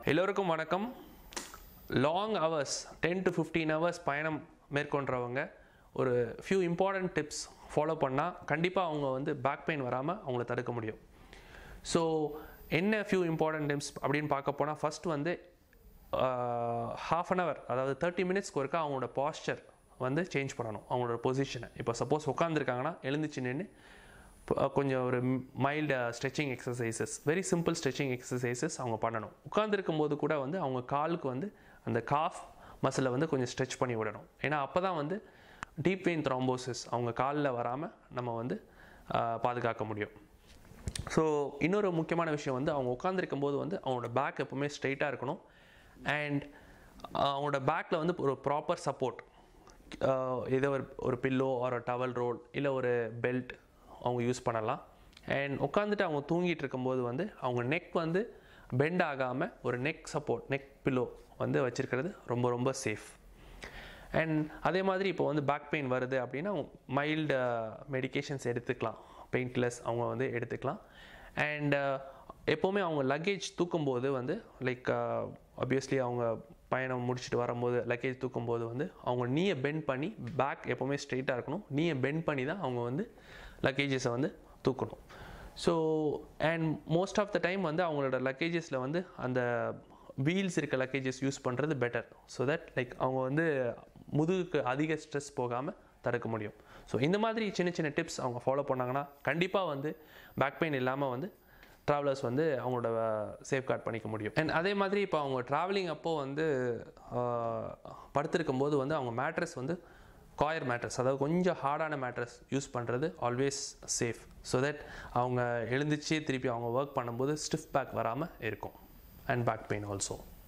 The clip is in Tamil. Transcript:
எல்லோருக்கும் வணக்கம் long hours ten to fifteen hours பயணம் மேற்கொள்கிறவங்க ஒரு ஃபியூ இம்பார்ட்டன்ட் டிப்ஸ் ஃபாலோ பண்ணால் கண்டிப்பாக அவங்க வந்து பேக் பெயின் வராமல் அவங்கள தடுக்க முடியும் ஸோ என்ன ஃபியூ இம்பார்ட்டன்ட் டிப்ஸ் அப்படின்னு பார்க்க போனால் ஃபஸ்ட் வந்து ஹாஃப் அன் ஹவர் அதாவது தேர்ட்டி மினிட்ஸ்க்கு ஒருக்கா அவங்களோட பாஸ்டர் வந்து சேஞ்ச் பண்ணணும் அவங்களோட பொசிஷனை இப்போ சப்போஸ் உட்காந்துருக்காங்கன்னா எழுந்துச்சு நின்று கொஞ்சம் ஒரு mild stretching exercises very simple stretching exercises அவங்க பண்ணணும் உட்காந்துருக்கும் போது கூட வந்து அவங்க காலுக்கு வந்து அந்த காஃப் மசிலை வந்து கொஞ்சம் ஸ்ட்ரெச் பண்ணி விடணும் ஏன்னா அப்போ தான் வந்து டீப் வெயின் த்ராம்போசிஸ் அவங்க காலில் வராமல் நம்ம வந்து ஆஹ், பாதுகாக்க முடியும் ஸோ இன்னொரு முக்கியமான விஷயம் வந்து அவங்க உட்காந்துருக்கும் போது வந்து அவங்களோட பேக் எப்பவுமே ஸ்ட்ரைட்டாக இருக்கணும் அண்ட் அவங்களோட பேக்கில் வந்து ஒரு ப்ராப்பர் சப்போர்ட் ஏதோ ஒரு ஒரு பில்லோ ஒரு டவல் ரோல் இல்லை ஒரு பெல்ட் அவங்க யூஸ் பண்ணலாம் அண்ட் உட்காந்துட்டு அவங்க தூங்கிட்டு இருக்கும்போது வந்து அவங்க நெக் வந்து பெண்ட் ஆகாமல் ஒரு நெக் சப்போர்ட் நெக் பில்லோ வந்து வச்சுருக்கிறது ரொம்ப ரொம்ப சேஃப் அண்ட் அதே மாதிரி இப்போ வந்து பேக் பெயின் வருது அப்படின்னா மைல்டு மெடிகேஷன்ஸ் எடுத்துக்கலாம் பெயின் கில்லர்ஸ் அவங்க வந்து எடுத்துக்கலாம் அண்ட் எப்போவுமே அவங்க லக்கேஜ் தூக்கும்போது வந்து லைக் obviously அவங்க பயணம் முடிச்சுட்டு வரும்போது லக்கேஜ் தூக்கும்போது வந்து அவங்க நீயை பெண்ட் பண்ணி பேக் எப்போவுமே ஸ்ட்ரெயிட்டாக இருக்கணும் நீயை பெண்ட் பண்ணி தான் அவங்க வந்து லக்கேஜஸை வந்து தூக்கணும் so and most of the time வந்து அவங்களோட லக்கேஜஸில் வந்து அந்த வீல்ஸ் இருக்க லக்கேஜஸ் யூஸ் பண்ணுறது பெட்டர் ஸோ தட் லைக் அவங்க வந்து முதுகுக்கு அதிக ஸ்ட்ரெஸ் போகாமல் தடுக்க முடியும் ஸோ இந்த மாதிரி சின்ன சின்ன டிப்ஸ் அவங்க ஃபாலோ பண்ணாங்கன்னா கண்டிப்பாக வந்து பேக் பெயின் இல்லாமல் வந்து ட்ராவலர்ஸ் வந்து அவங்களோட சேஃப்கார்ட் பண்ணிக்க முடியும் அண்ட் அதே மாதிரி இப்போ அவங்க ட்ராவலிங் அப்போது வந்து ஆஹ், படுத்திருக்கும் போது வந்து அவங்க மேட்ரஸ் வந்து காயர் மேட்ரஸ் அதாவது கொஞ்சம் ஹார்டான மேட்ரஸ் யூஸ் பண்ணுறது ஆல்வேஸ் சேஃப் ஸோ தட் அவங்க எழுந்திரிச்சு திருப்பி அவங்க ஒர்க் பண்ணும்போது ஸ்டிஃப் பேக் வராமல் இருக்கும் அண்ட் பேக் பெயின் ஆல்சோ